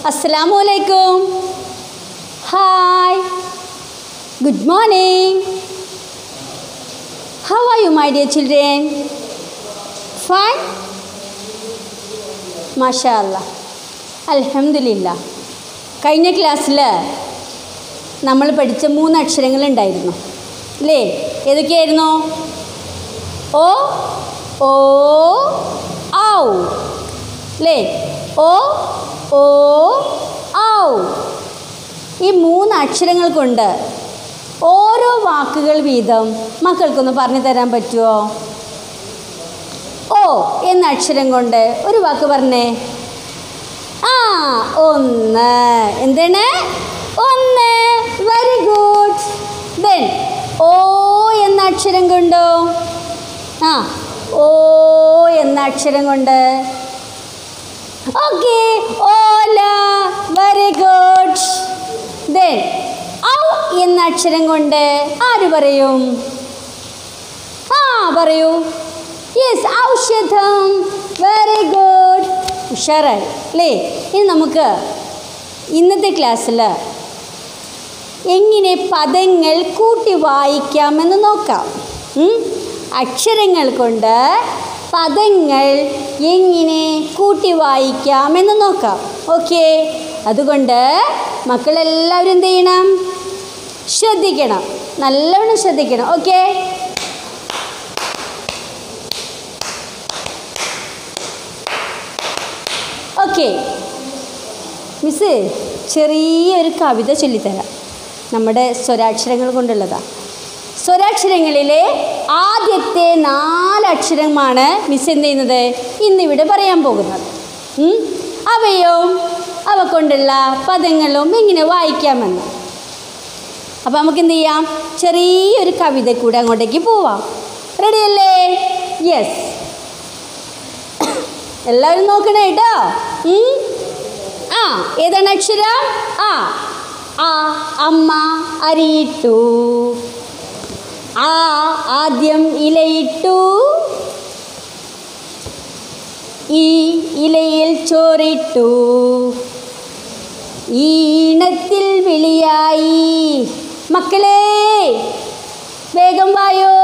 അസ്സലാമു അലൈക്കും hi good morning how are you my dear children fine മാഷാ അല്ല അൽഹംദുലില്ല കഴിഞ്ഞ ക്ലാസ്സിൽ നമ്മൾ പഠിച്ച മൂന്ന് അക്ഷരങ്ങളുണ്ടായിരുന്നു അല്ലേ ഏതൊക്കെയായിരുന്നു ഓ ഓ ഔ അല്ലേ ഓ ഓ ഔ ഈ മൂന്ന് അക്ഷരങ്ങൾ കൊണ്ട് ഓരോ വാക്കുകൾ വീതം മക്കൾക്കൊന്ന് പറഞ്ഞു തരാൻ പറ്റുമോ ഓ എന്ന അക്ഷരം കൊണ്ട് ഒരു വാക്ക് പറഞ്ഞേ ആ ഒന്ന് എന്താണ് ഒന്ന് വെരി ഗുഡ് ദെൻ ഓ എന്ന അക്ഷരം കൊണ്ടോ ആ ഓ എന്ന അക്ഷരം കൊണ്ട് ഓക്കെ ഓല വെരി ഗുഡ് ദെൻ ഔ എന്ന അക്ഷരം കൊണ്ട് ആര് പറയും ആ പറയൂ യെസ് ഔഷധം വെരി ഗുഡ് ഉഷാറായി അല്ലേ ഇനി നമുക്ക് ഇന്നത്തെ ക്ലാസ്സിൽ എങ്ങനെ പദങ്ങൾ കൂട്ടി വായിക്കാമെന്ന് നോക്കാം ഉം? അക്ഷരങ്ങൾ കൊണ്ട് പദങ്ങൾ എങ്ങനെ കൂട്ടി വായിക്കാമെന്ന് നോക്കാം ഓക്കെ അതുകൊണ്ട് മക്കളെല്ലാവരും എന്ത് ചെയ്യണം ശ്രദ്ധിക്കണം നല്ലവണ്ണം ശ്രദ്ധിക്കണം ഓക്കെ ഓക്കെ മിസ് ചെറിയൊരു കവിത ചൊല്ലിത്തരാം നമ്മുടെ സ്വരാക്ഷരങ്ങൾ കൊണ്ടുള്ളതാണ് സ്വരാക്ഷരങ്ങളിലെ ആദ്യത്തെ നാലക്ഷരമാണ് മിസ് എന്ത് ചെയ്യുന്നത് ഇന്നിവിടെ പറയാൻ പോകുന്നത് ഉം? അവയും അവ കൊണ്ടുള്ള പദങ്ങളും എങ്ങനെ വായിക്കാമെന്ന് അപ്പോൾ നമുക്ക് എന്ത് ചെയ്യാം ചെറിയൊരു കവിത കൂടെ അങ്ങോട്ടേക്ക് പോവാം റെഡിയല്ലേ യെസ് എല്ലാവരും നോക്കണേ കേട്ടോ ഉം? ആ ഏതാണ് അക്ഷരം ആ ആ അമ്മ അരിയിട്ടു ആ ആദ്യം ഇലയിട്ടു ഈ ഇലയിൽ ചോറിട്ടു ഈ ഈണത്തിൽ വിളിയായി മക്കളെ വേഗം വായോ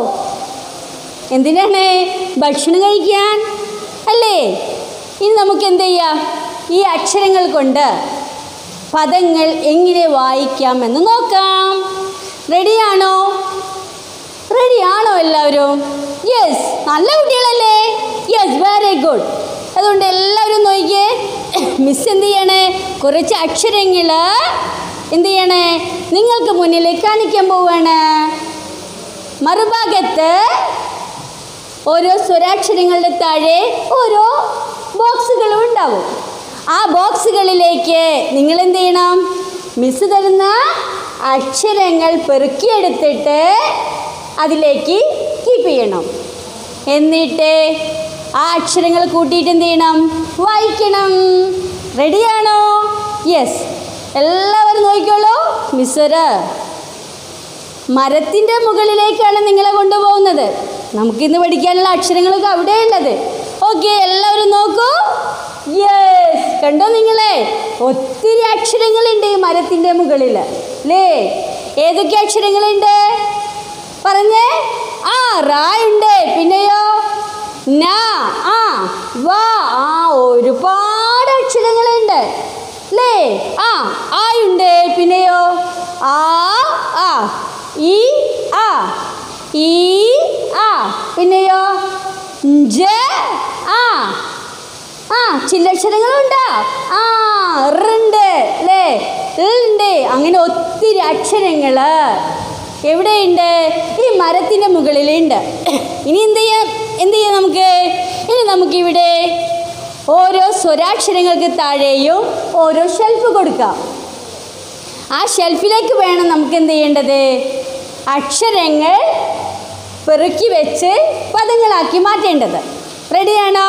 എന്തിനാണ് ഭക്ഷണം കഴിക്കാൻ അല്ലേ ഇനി നമുക്ക് എന്ത് ചെയ്യാം ഈ അക്ഷരങ്ങൾ കൊണ്ട് പദങ്ങൾ എങ്ങനെ വായിക്കാമെന്ന് നോക്കാം റെഡിയാണോ റെഡിയാണോ എല്ലാവരും യെസ് നല്ല കുട്ടികളല്ലേ യെസ് വെരി ഗുഡ് അതുകൊണ്ട് എല്ലാവരും നോക്കിയേ മിസ് എന്ത് ചെയ്യണേ കുറച്ച് അക്ഷരങ്ങൾ എന്ത് ചെയ്യണേ നിങ്ങൾക്ക് മുന്നിൽ കാണിക്കാൻ പോവാണ് മറുഭാഗത്ത് ഓരോ സ്വരാക്ഷരങ്ങളുടെ താഴെ ഓരോ ബോക്സുകളും ഉണ്ടാവും ആ ബോക്സുകളിലേക്ക് നിങ്ങൾ എന്ത് ചെയ്യണം മിസ് തരുന്ന അക്ഷരങ്ങൾ പെറുക്കിയെടുത്തിട്ട് അതിലേക്ക് കീപ്പ് ചെയ്യണം എന്നിട്ട് ആ അക്ഷരങ്ങൾ കൂട്ടിയിട്ട് എന്ത് ചെയ്യണം വായിക്കണം റെഡിയാണോ യെസ് എല്ലാവരും നോക്കിക്കോളൂ മിസ്സര് മരത്തിൻ്റെ മുകളിലേക്കാണ് നിങ്ങളെ കൊണ്ടുപോകുന്നത് നമുക്കിന്ന് പഠിക്കാനുള്ള അക്ഷരങ്ങളൊക്കെ അവിടെയുള്ളത് ഓക്കെ എല്ലാവരും നോക്കൂ യെസ് കണ്ടോ നിങ്ങളെ ഒത്തിരി അക്ഷരങ്ങളുണ്ട് ഈ മരത്തിൻ്റെ മുകളിൽ അല്ലേ ഏതൊക്കെ അക്ഷരങ്ങളുണ്ട് പറഞ്ഞേ ആ റാ ഉണ്ട് പിന്നെയോ ന ആ വാ ആ ഒരുപാട് അക്ഷരങ്ങളുണ്ട് അല്ലേ ആ ആയുണ്ട് പിന്നെയോ ആ ആ ഈ ആ ഈ ആ പിന്നെയോ ജ ആ ആ ചില്ലക്ഷരങ്ങളുണ്ട് ആ റുണ്ട് അല്ലേ ഉണ്ട് അങ്ങനെ ഒത്തിരി അക്ഷരങ്ങൾ എവിടെയുണ്ട് ഈ മരത്തിൻ്റെ മുകളിലുണ്ട് ഇനി എന്ത് ചെയ്യാം എന്ത് ചെയ്യാം നമുക്ക് ഇനി നമുക്കിവിടെ ഓരോ സ്വരാക്ഷരങ്ങൾക്ക് താഴെയും ഓരോ ഷെൽഫ് കൊടുക്കാം ആ ഷെൽഫിലേക്ക് വേണം നമുക്ക് എന്ത് ചെയ്യേണ്ടത് അക്ഷരങ്ങൾ പെറുക്കി വെച്ച് പദങ്ങളാക്കി മാറ്റേണ്ടത് റെഡിയാണോ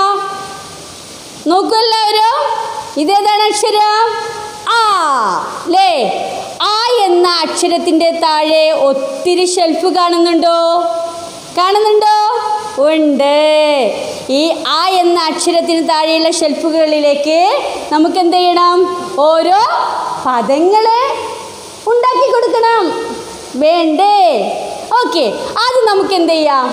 നോക്കൂ എല്ലാവരും ഇതേതാണ് അക്ഷരം ആ ലേ ആ എന്ന അക്ഷരത്തിൻ്റെ താഴെ ഒത്തിരി ഷെൽഫ് കാണുന്നുണ്ടോ കാണുന്നുണ്ടോ ഉണ്ട് ഈ ആ എന്ന അക്ഷരത്തിന് താഴെയുള്ള ഷെൽഫുകളിലേക്ക് നമുക്ക് എന്ത് ചെയ്യണം ഓരോ പദങ്ങൾ ഉണ്ടാക്കി കൊടുക്കണം വേണ്ടേ ഓക്കെ ആദ്യം നമുക്ക് എന്ത് ചെയ്യാം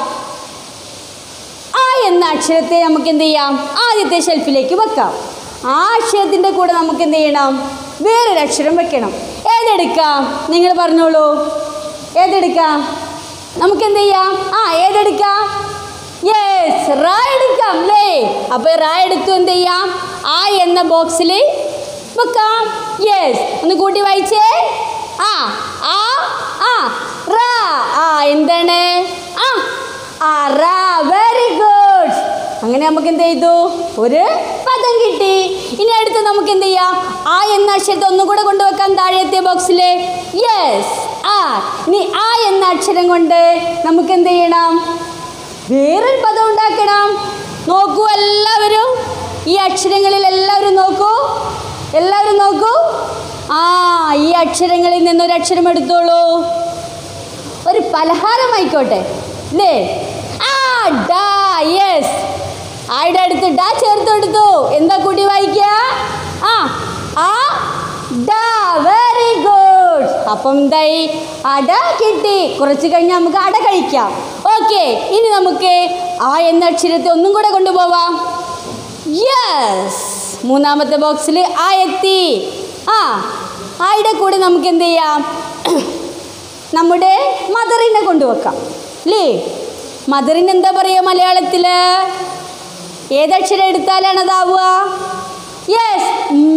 ആ എന്ന അക്ഷരത്തെ നമുക്ക് എന്ത് ചെയ്യാം ആദ്യത്തെ ഷെൽഫിലേക്ക് വെക്കാം ആ അക്ഷരത്തിൻ്റെ കൂടെ നമുക്ക് എന്ത് ചെയ്യണം വേറൊരു അക്ഷരം വെക്കണം ഏതെടുക്കാം നിങ്ങൾ പറഞ്ഞോളൂ ഏതെടുക്കാം നമുക്ക് എന്ത് ചെയ്യാം ആ ഏതെടുക്കാം യെസ് റാ എടുക്കാം അല്ലേ അപ്പോൾ റാ എടുത്തു എന്ത് ചെയ്യാം ആ എന്ന ബോക്സിൽ വെക്കാം യെസ് ഒന്ന് കൂട്ടി വായിച്ചേ ആ ആ ആ റാ ആ എന്താണ് ആ ആ റാ വെരി ഗുഡ് അങ്ങനെ നമുക്ക് എന്ത് ചെയ്തു ഒരു പദം കിട്ടി ഇനി അടുത്ത് നമുക്ക് എന്ത് ചെയ്യാം ആ എന്ന അക്ഷരത്തെ ഒന്നുകൂടെ കൊണ്ടുവെക്കാം താഴത്തെ ബോക്സിൽ യെസ് ആ ഇനി ആ എന്ന അക്ഷരം കൊണ്ട് നമുക്ക് എന്ത് ചെയ്യണം വേറൊരു പദം ഉണ്ടാക്കണം നോക്കൂ എല്ലാവരും ഈ അക്ഷരങ്ങളിൽ എല്ലാവരും നോക്കൂ എല്ലാവരും നോക്കൂ ആ ഈ അക്ഷരങ്ങളിൽ നിന്നൊരു അക്ഷരം എടുത്തോളൂ ഒരു പലഹാരമായിക്കോട്ടെ അല്ലേ ആ ഡാ യെസ് ആയുടെ അടുത്ത് ഡാ ചേർത്ത് എടുത്തു എന്താ കൂട്ടി വായിക്കുക ആ ആ ഡാ വെരി ഗുഡ് അപ്പം എന്തായി അട കിട്ടി കുറച്ച് കഴിഞ്ഞ് നമുക്ക് അട കഴിക്കാം ഓക്കെ ഇനി നമുക്ക് ആ എന്ന അക്ഷരത്തെ ഒന്നും കൂടെ കൊണ്ടുപോവാം യെസ് മൂന്നാമത്തെ ബോക്സിൽ ആ എത്തി ആ ആയുടെ കൂടെ നമുക്ക് എന്ത് ചെയ്യാം നമ്മുടെ മദറിനെ കൊണ്ടുവെക്കാം അല്ലേ മദറിന് എന്താ പറയുക മലയാളത്തിൽ ഏതക്ഷരം എടുത്താലാണ് അതാവുക യെസ്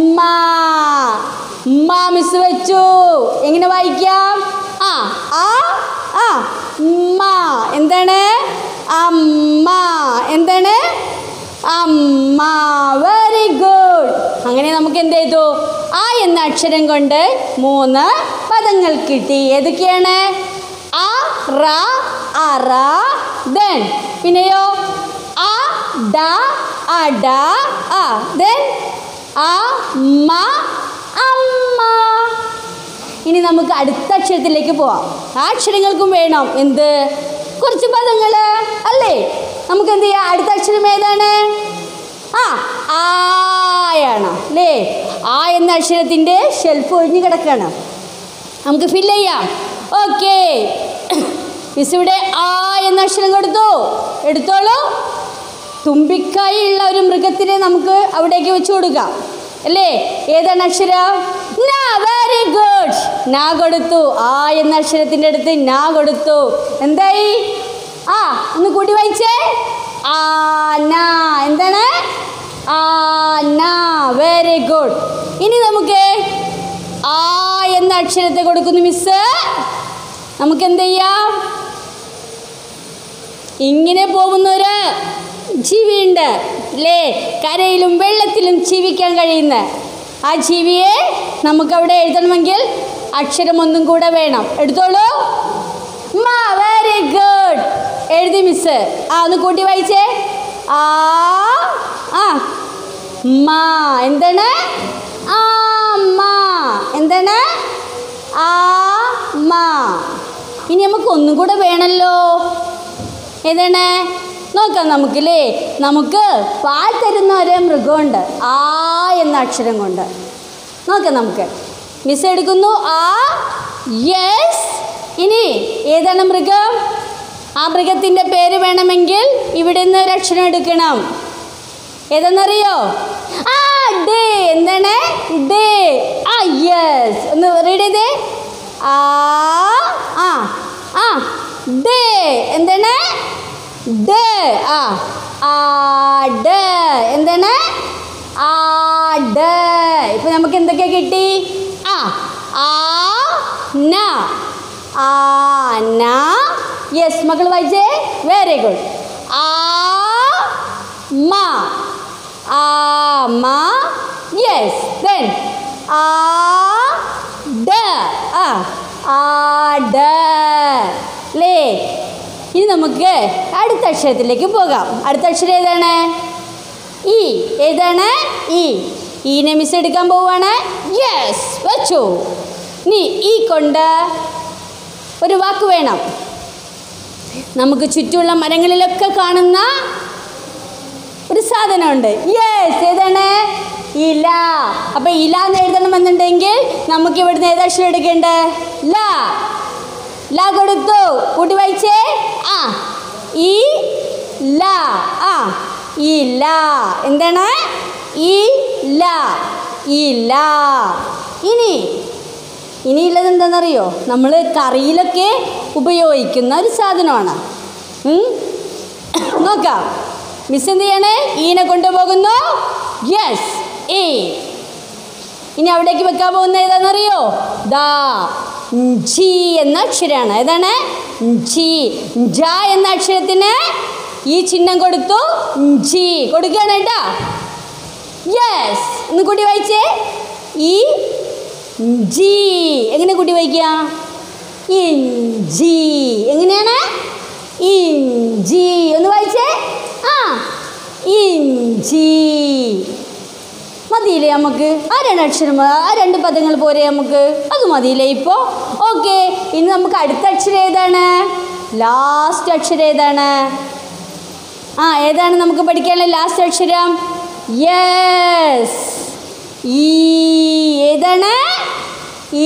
മാ മിസ് വെച്ചു എങ്ങനെ വായിക്കാം ആ ആ ആ മാ എന്താണ് അമ്മ എന്താണ് അമ്മ വെരി ഗുഡ് അങ്ങനെ നമുക്ക് എന്ത് ചെയ്തു ആ എന്ന അക്ഷരം കൊണ്ട് മൂന്ന് പദങ്ങൾ കിട്ടി ഏതൊക്കെയാണ് ആ റ അറ ദെൻ പിന്നെയോ ആ ഡ അട ആ ദെൻ ആ മ അമ്മ ഇനി നമുക്ക് അടുത്ത അക്ഷരത്തിലേക്ക് പോവാം ആ അക്ഷരങ്ങൾക്കും വേണം എന്ത് കുറച്ച് പദങ്ങൾ അല്ലേ നമുക്ക് എന്ത് ചെയ്യാം അടുത്ത അക്ഷരം ഏതാണ് ആ ആയാണ് അല്ലേ ആ എന്ന അക്ഷരത്തിൻ്റെ ഷെൽഫ് ഒഴിഞ്ഞു കിടക്കുകയാണ് നമുക്ക് ഫില്ല് ചെയ്യാം ഓക്കെ മിസ് ഇവിടെ ആ എന്ന അക്ഷരം കൊടുത്തു എടുത്തോളൂ തുമ്പിക്കായുള്ള ഒരു മൃഗത്തിനെ നമുക്ക് അവിടേക്ക് വെച്ച് കൊടുക്കാം അല്ലേ ഏതാണ് അക്ഷരം നാ വെരി ഗുഡ് നാ കൊടുത്തു ആ എന്ന അക്ഷരത്തിൻ്റെ അടുത്ത് നാ കൊടുത്തു എന്തായി ആ ഒന്ന് കൂട്ടി വായിച്ചേ ആ നാ എന്താണ് ആ നാ വെരി ഗുഡ് ഇനി നമുക്ക് ആ എന്ന അക്ഷരത്തെ കൊടുക്കുന്നു മിസ് നമുക്ക് എന്ത് ചെയ്യാം ഇങ്ങനെ പോകുന്നൊരു ജീവിയുണ്ട് അല്ലേ കരയിലും വെള്ളത്തിലും ജീവിക്കാൻ കഴിയുന്ന ആ ജീവിയെ നമുക്കവിടെ എഴുതണമെങ്കിൽ അക്ഷരം ഒന്നും കൂടെ വേണം എടുത്തോളൂ മാ വെരി ഗുഡ് എഴുതി മിസ് ആ ഒന്ന് കൂട്ടി വായിച്ചേ ആ ആ മാ എന്താണ് ആ മാ എന്താണ് ആ മാ ഇനി നമുക്ക് ഒന്നും കൂടെ വേണമല്ലോ ഏതാണ് നോക്കാം നമുക്കില്ലേ നമുക്ക് പാൽ തരുന്ന ഒരു മൃഗമുണ്ട് ആ എന്ന അക്ഷരം കൊണ്ട് നോക്കാം നമുക്ക് മിസ് എടുക്കുന്നു ആ യെസ് ഇനി ഏതാണ് മൃഗം ആ മൃഗത്തിൻ്റെ പേര് വേണമെങ്കിൽ ഇവിടെ നിന്ന് ഒരു അക്ഷരം എടുക്കണം ഏതെന്നറിയോ ആ ഡേ എന്താണ് ഡേ ആ യെസ് ഒന്ന് റീഡ് ചെയ്തേ ആ ആ ആ ഡേ എന്താണ് ഡേ ആ ആ ഡേ എന്താണ് ആ ഡേ ഇപ്പൊ നമുക്ക് എന്തൊക്കെ കിട്ടി ആ ആ ന ആ ന യെസ് മക്കൾ വായിച്ചേ വെരി ഗുഡ് ആ മ ആ മ യെസ് ദെൻ ആ ഡ ആ ആ ഡ ലേ ഇനി നമുക്ക് അടുത്ത അക്ഷരത്തിലേക്ക് പോകാം അടുത്ത അക്ഷരം ഏതാണ് ഈ ഏതാണ് ഈ ഈനെ മിസ് എടുക്കാൻ പോവാണ് യെസ് വെച്ചു നീ ഈ കൊണ്ട് ഒരു വാക്ക് വേണം നമുക്ക് ചുറ്റുമുള്ള മരങ്ങളിലൊക്കെ കാണുന്ന ഒരു സാധനമുണ്ട് യെസ് ഏതാണ് ഇല അപ്പൊ ഇല എന്ന് എഴുതണമെന്നുണ്ടെങ്കിൽ നമുക്ക് ഇവിടുന്ന് ഏതക്ഷരം എടുക്കണ്ടേ ല ല കൊടുത്തു കൂട്ടി വായിച്ചേ ആ ഈ ല ആ ഈ ല എന്താണ് ഈ ല ഈ ല ഇനി ഇനിയുള്ളത് എന്താണെന്നറിയോ നമ്മൾ കറിയിലൊക്കെ ഉപയോഗിക്കുന്ന ഒരു സാധനമാണ് ഉം? നോക്കാം മിസ് എന്ത് ചെയ്യണേ ഈനെ കൊണ്ടുപോകുന്നു യെസ് ഈ ഇനി അവിടേക്ക് വെക്കാൻ പോകുന്ന ഏതാണെന്നറിയോ ദാ ജി എന്ന അക്ഷരമാണ് ഏതാണ് ജി ജ എന്ന അക്ഷരത്തിന് ഈ ചിഹ്നം കൊടുത്തു ജി കൊടുക്കുകയാണ് കേട്ടോ യെസ് ഒന്ന് കൂട്ടി വായിച്ചേ ഈ ജി എങ്ങനെ കൂട്ടി വായിക്കുക ഇഞ്ചി എങ്ങനെയാണ് ഇഞ്ചി ഒന്ന് വായിച്ചേ ആ ഇഞ്ചി മതിയില്ലേ നമുക്ക് ആ രണ്ട് അക്ഷരം ആ രണ്ട് പദങ്ങൾ പോരെ നമുക്ക് അത് മതിയില്ലേ ഇപ്പോൾ ഓക്കെ ഇനി നമുക്ക് അടുത്ത അക്ഷരം ഏതാണ് ലാസ്റ്റ് അക്ഷരം ഏതാണ് ആ ഏതാണ് നമുക്ക് പഠിക്കാനുള്ള ലാസ്റ്റ് അക്ഷരം യെസ് ഈ ഏതാണ് ഈ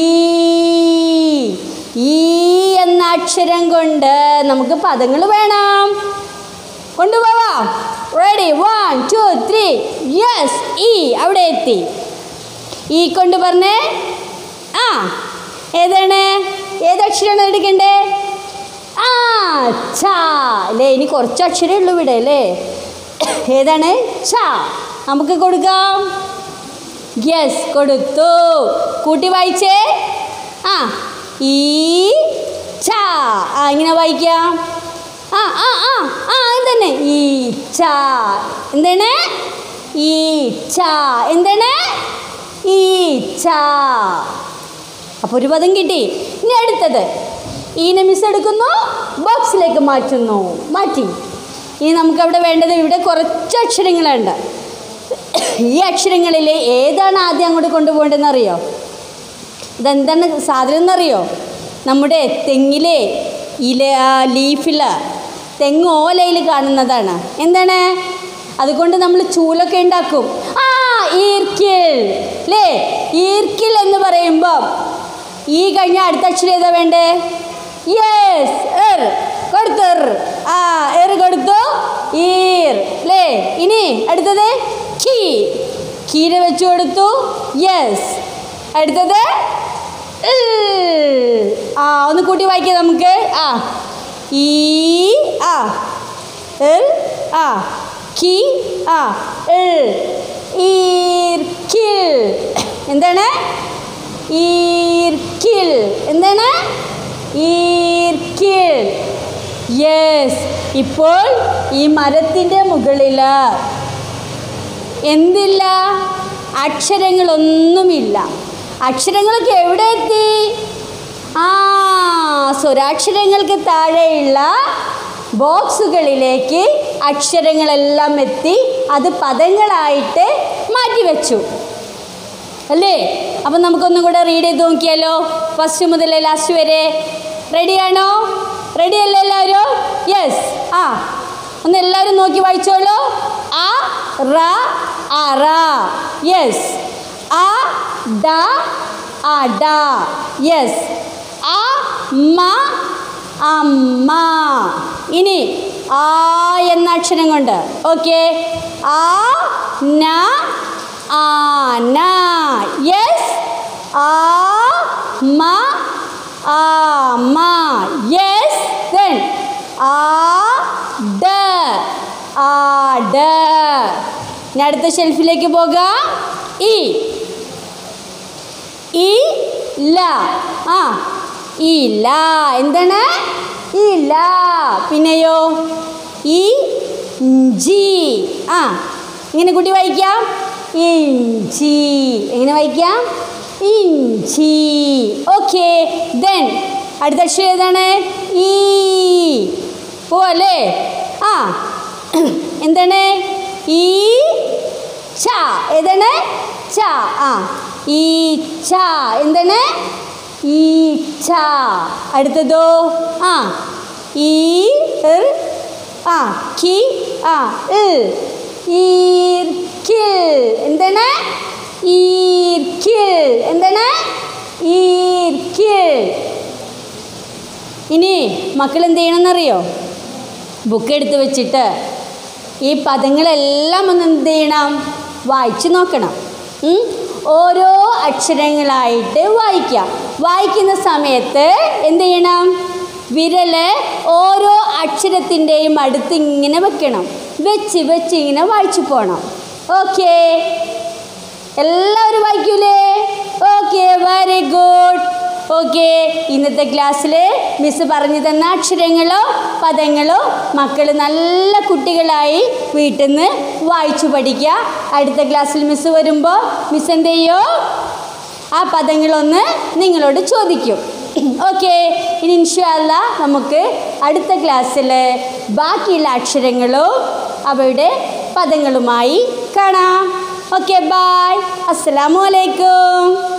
ഈ എന്ന അക്ഷരം കൊണ്ട് നമുക്ക് പദങ്ങൾ വേണം കൊണ്ടുപോവാം ready one two three yes ഈ അവിടെ എത്തി ഈ കൊണ്ട് പറഞ്ഞേ ആ ഏതാണ് ഏതക്ഷരമാണ് എടുക്കണ്ടേ ആ ച അല്ലേ ഇനി കുറച്ച് അക്ഷരമേ ഉള്ളൂ ഇവിടെ അല്ലേ ഏതാണ് ച നമുക്ക് കൊടുക്കാം യെസ് കൊടുത്തു കൂട്ടി വായിച്ചേ ആ ഈ ച ആ ഇങ്ങനെ വായിക്കാം ആ ആ ആ ആ ഇത് തന്നെ ഈ ച എന്താണ് ഈ ച എന്താണ് ഈ ച അപ്പോൾ ഒരു പദം കിട്ടി ഇനി അടുത്തത് ഈനെ മിസ് എടുക്കുന്നു ബോക്സിലേക്ക് മാറ്റുന്നു മാറ്റി ഇനി നമുക്ക് അവിടെ വേണ്ടത് ഇവിടെ കുറച്ച് അക്ഷരങ്ങളുണ്ട് ഈ അക്ഷരങ്ങളിൽ ഏതാണ് ആദ്യം അങ്ങോട്ട് കൊണ്ടുപോകേണ്ടതെന്ന് അറിയോ ഇതെന്താണ് സാധനം എന്നറിയോ നമ്മുടെ തെങ്ങിലെ ഇല ലീഫിൽ തെങ്ങ് ഓലയിൽ കാണുന്നതാണ് എന്താണ് അതുകൊണ്ട് നമ്മൾ ചൂലൊക്കെ ഉണ്ടാക്കും ആ ഈർക്കിൽ അല്ലേ ഈർക്കിൽ എന്ന് പറയുമ്പോൾ ഈ കഴിഞ്ഞ അടുത്ത അക്ഷരം ഏതാ വേണ്ടേ യെസ് എർ കൊടുത്തു എർ ആ എർ കൊടുത്തു ഈർ അല്ലേ ഇനി അടുത്തത് കീ കീര വെച്ച് കൊടുത്തു യെസ് അടുത്തത് ഇൽ. ആ ഒന്ന് കൂട്ടി വായിക്കാം നമുക്ക് ആ ഈ ആ എൽ ആ കി ആ എൽ ഈർക്കിൽ എന്താണ് ഈർക്കിൽ എന്താണ് ഈർക്കിൽ യെസ് ഇപ്പോൾ ഈ മരത്തിൻ്റെ മുകളിൽ എന്തില്ല അക്ഷരങ്ങളൊന്നുമില്ല അക്ഷരങ്ങളൊക്കെ എവിടെ എത്തി ആ സ്വരാക്ഷരങ്ങൾക്ക് താഴെയുള്ള ബോക്സുകളിലേക്ക് അക്ഷരങ്ങളെല്ലാം എത്തി അത് പദങ്ങളായിട്ട് മാറ്റിവെച്ചു അല്ലേ അപ്പം നമുക്കൊന്നും കൂടെ റീഡ് ചെയ്ത് നോക്കിയാലോ ഫസ്റ്റ് മുതൽ ലാസ്റ്റ് വരെ റെഡിയാണോ റെഡി അല്ലേ എല്ലാവരും യെസ് ആ ഒന്ന് എല്ലാവരും നോക്കി വായിച്ചോളൂ ആ റ അറ യെസ് ആ ഡ അട യെസ് ആ മ അമ്മ ഇനി ആ എന്ന അക്ഷരം കൊണ്ട് ഓക്കെ ആ ന ആന യെസ് ആ മ ആമ യെസ് ദെൻ ആ ഡ ആട ഇനി അടുത്ത ഷെൽഫിലേക്ക് പോകാം ഇ ഈ ല ആ ഈ ല എന്താണ് ഈ ല പിന്നെയോ ഈ ജി ആ ഇങ്ങനെ കൂട്ടി വായിക്കാം ഇഞ്ചി എങ്ങനെ വായിക്കാം ഇഞ്ചി ഓക്കെ ദെൻ അടുത്ത അക്ഷരം ഏതാണ് ഈ പോവല്ലേ ആ എന്താണ് ഈ ച ഏതാണ് ച ആ ഈ ച എന്താണ് ഈ ച അടുത്തതോ ആ ഈ ഇർ ആ കി ആ ഇൽ ഈർക്കിൽ എന്താണ് ഈർക്കിൽ എന്താണ് ഈർക്കിൽ ഇനി മക്കൾ എന്ത് ചെയ്യണമെന്നറിയോ ബുക്ക് എടുത്ത് വെച്ചിട്ട് ഈ പദങ്ങളെല്ലാം ഒന്ന് എന്ത് ചെയ്യണം വായിച്ചു നോക്കണം ഉം? ഓരോ അക്ഷരങ്ങളായിട്ട് വായിക്കുക വായിക്കുന്ന സമയത്ത് എന്ത് ചെയ്യണം വിരല് ഓരോ അക്ഷരത്തിൻ്റെയും അടുത്ത് ഇങ്ങനെ വെക്കണം വെച്ച് വെച്ച് ഇങ്ങനെ വായിച്ചു പോകണം ഓക്കേ എല്ലാവരും വായിക്കൂലേ ഓക്കെ വെരി ഗുഡ് ഓക്കെ ഇന്നത്തെ ക്ലാസ്സിൽ മിസ് പറഞ്ഞു തന്ന അക്ഷരങ്ങളോ പദങ്ങളോ മക്കൾ നല്ല കുട്ടികളായി വീട്ടിൽ നിന്ന് വായിച്ചു പഠിക്കുക അടുത്ത ക്ലാസ്സിൽ മിസ് വരുമ്പോൾ മിസ് എന്ത് ചെയ്യോ ആ പദങ്ങളൊന്ന് നിങ്ങളോട് ചോദിക്കും ഓക്കെ ഇനി ഇൻഷല്ല നമുക്ക് അടുത്ത ക്ലാസ്സിൽ ബാക്കിയുള്ള അക്ഷരങ്ങളും അവയുടെ പദങ്ങളുമായി കാണാം ഓക്കെ ബായ് അസ്സലാമു അലൈക്കും